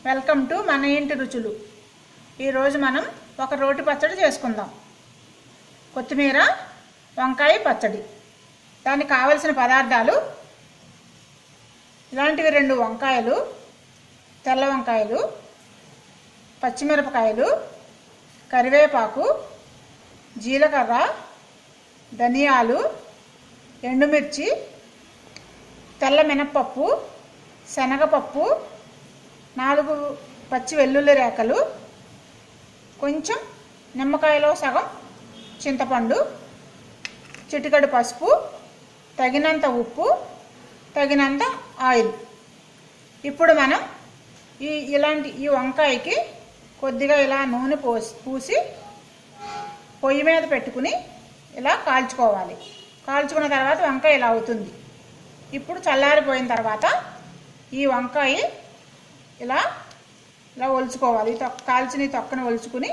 welcome to మన ఇంటి రుచులు ఈరోజు మనం ఒక రోటి పచ్చడి చేసుకుందాం కొత్తిమీర వంకాయ పచ్చడి దానికి కావలసిన పదార్థాలు ఇలాంటివి రెండు వంకాయలు తెల్ల వంకాయలు పచ్చిమిరపకాయలు కరివేపాకు జీలకర్ర ధనియాలు ఎండుమిర్చి తెల్ల మినప్పప్పు శనగపప్పు నాలుగు పచ్చి వెల్లుల్లి రేకలు కొంచెం నిమ్మకాయలో సగం చింతపండు చిటికడు పసుపు తగినంత ఉప్పు తగినంత ఆయిల్ ఇప్పుడు మనం ఈ ఇలాంటి ఈ వంకాయకి కొద్దిగా ఇలా నూనె పోసి పూసి పొయ్యి మీద పెట్టుకుని ఇలా కాల్చుకోవాలి కాల్చుకున్న తర్వాత వంకాయ ఇలా అవుతుంది ఇప్పుడు చల్లారిపోయిన తర్వాత ఈ వంకాయ ఇలా ఇలా ఒలుచుకోవాలి ఈ తొక్క కాల్చిన ఈ తొక్కను ఒలుచుకుని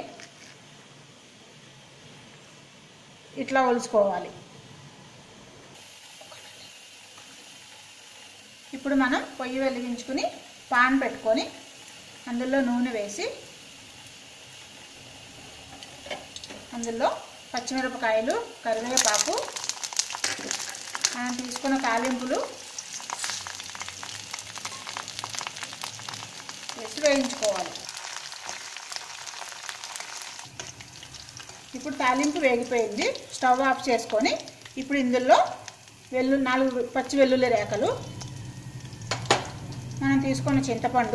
ఇట్లా ఒలుచుకోవాలి ఇప్పుడు మనం పొయ్యి వెలిగించుకుని పాన్ పెట్టుకొని అందులో నూనె వేసి అందులో పచ్చిమిరపకాయలు కరివేపాకు మనం తీసుకున్న తాలింపులు వేసి వేయించుకోవాలి ఇప్పుడు తాలింపు వేగిపోయింది స్టవ్ ఆఫ్ చేసుకొని ఇప్పుడు ఇందులో వెల్లు నాలుగు పచ్చి వెల్లుల్లి రేకలు మనం తీసుకున్న చింతపండు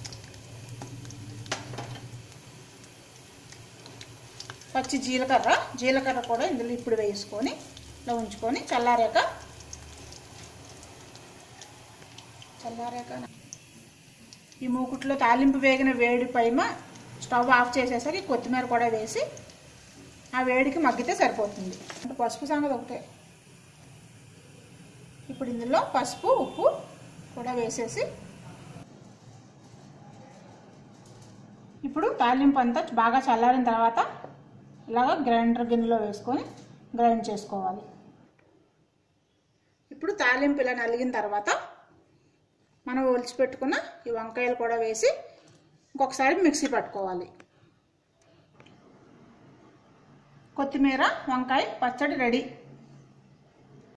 పచ్చి జీలకర్ర జీలకర్ర కూడా ఇందులో ఇప్పుడు వేసుకొని ఇలా ఉంచుకొని చల్లారాక చల్లారాక ఈ మూకుట్లో తాలింపు వేగిన వేడి పైన స్టవ్ ఆఫ్ చేసేసరికి కొత్తిమీర కూడా వేసి ఆ వేడికి మగ్గితే సరిపోతుంది అంటే పసుపు సంగతి ఒకటే ఇప్పుడు ఇందులో పసుపు ఉప్పు కూడా వేసేసి ఇప్పుడు తాలింపు అంతా బాగా చల్లారిన తర్వాత ఇలాగ గ్రైండర్ గిన్నెలో వేసుకొని గ్రైండ్ చేసుకోవాలి ఇప్పుడు తాలింపు ఇలా నలిగిన తర్వాత మనం ఒలిచిపెట్టుకున్న ఈ వంకాయలు కూడా వేసి ఇంకొకసారి మిక్సీ పట్టుకోవాలి కొత్తిమీర వంకాయ పచ్చడి రెడీ